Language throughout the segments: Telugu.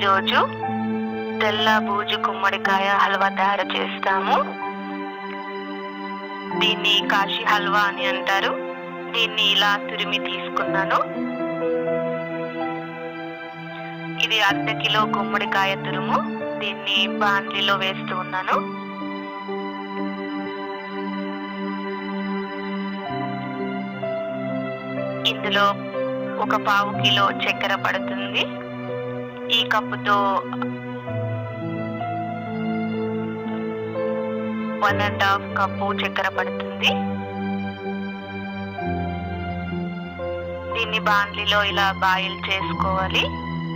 ఈరోజు తెల్ల బూజు గుమ్మడికాయ హల్వా తయారు చేస్తాము దీన్ని కాశీ హల్వా అని అంటారు దీన్ని ఇలా తురిమి తీసుకున్నాను ఇది అర్ధ కిలో గుమ్మడికాయ తురుము దీన్ని బాండ్లీలో వేస్తూ ఉన్నాను ఇందులో ఒక పావు కిలో చక్కెర పడుతుంది ఈ కప్పుతో వన్ అండ్ హాఫ్ కప్పు చక్కెర పడుతుంది దీన్ని బాండ్లీలో ఇలా బాయిల్ చేసుకోవాలి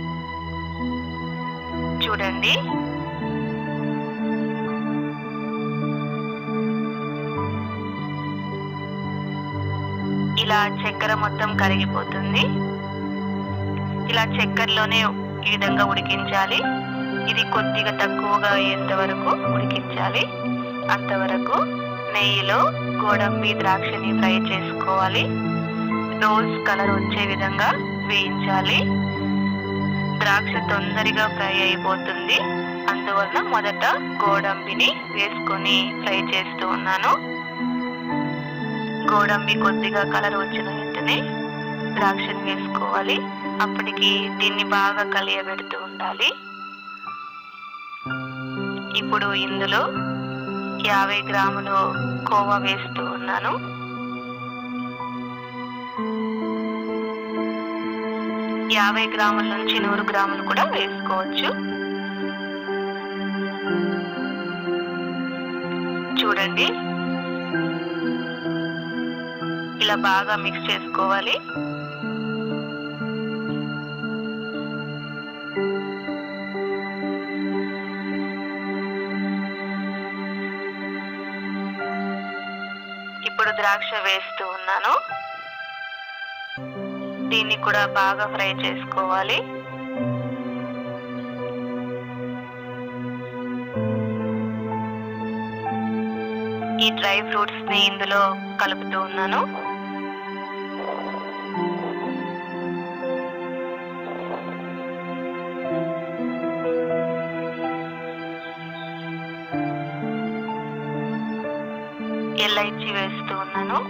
చూడండి ఇలా చక్కెర మొత్తం కరిగిపోతుంది ఇలా చక్కెరలోనే ఈ విధంగా ఉడికించాలి ఇది కొద్దిగా తక్కువగా అయ్యేంత వరకు ఉడికించాలి అంతవరకు నెయ్యిలో గోడంబి ద్రాక్షని ఫ్రై చేసుకోవాలి రోజ్ కలర్ వచ్చే విధంగా వేయించాలి ద్రాక్ష తొందరగా ఫ్రై అయిపోతుంది అందువల్ల మొదట గోడంబిని వేసుకొని ఫ్రై చేస్తూ ఉన్నాను గోడంబి కొద్దిగా కలర్ వచ్చిన వెంటనే ద్రాక్షని వేసుకోవాలి అప్పటికి దీన్ని బాగా కలియబెడుతూ ఉండాలి ఇప్పుడు ఇందులో యాభై గ్రాములు కోవా వేస్తూ ఉన్నాను యాభై గ్రాముల నుంచి నూరు గ్రాములు కూడా వేసుకోవచ్చు చూడండి ఇలా బాగా మిక్స్ చేసుకోవాలి ఇప్పుడు ద్రాక్ష వేస్తూ ఉన్నాను దీన్ని కూడా బాగా ఫ్రై చేసుకోవాలి ఈ డ్రై ఫ్రూట్స్ ని ఇందులో కలుపుతూ ఉన్నాను ఎల్ఐచి వేస్తూ ఉన్నాను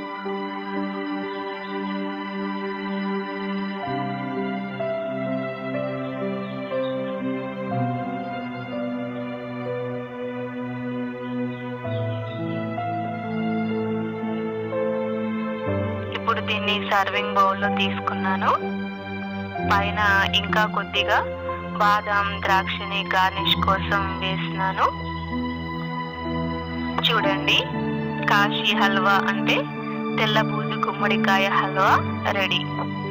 ఇప్పుడు దీన్ని సర్వింగ్ బౌల్లో తీసుకున్నాను పైన ఇంకా కొద్దిగా బాదం ద్రాక్షని గార్నిష్ కోసం వేసినాను చూడండి కాశీ హల్వా అంటే తెల్ల బూజు గుమ్మడికాయ హల్వా రెడీ